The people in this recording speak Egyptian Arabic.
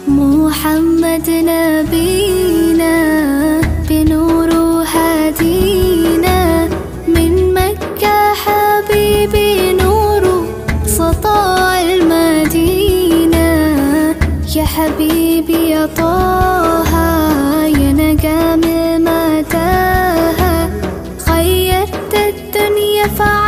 محمد نبينا بنور هدينا من مكة حبيبي نور سطاع المدينة يا حبيبي يا طه يا نجم متاهة خيرت الدنيا فعلا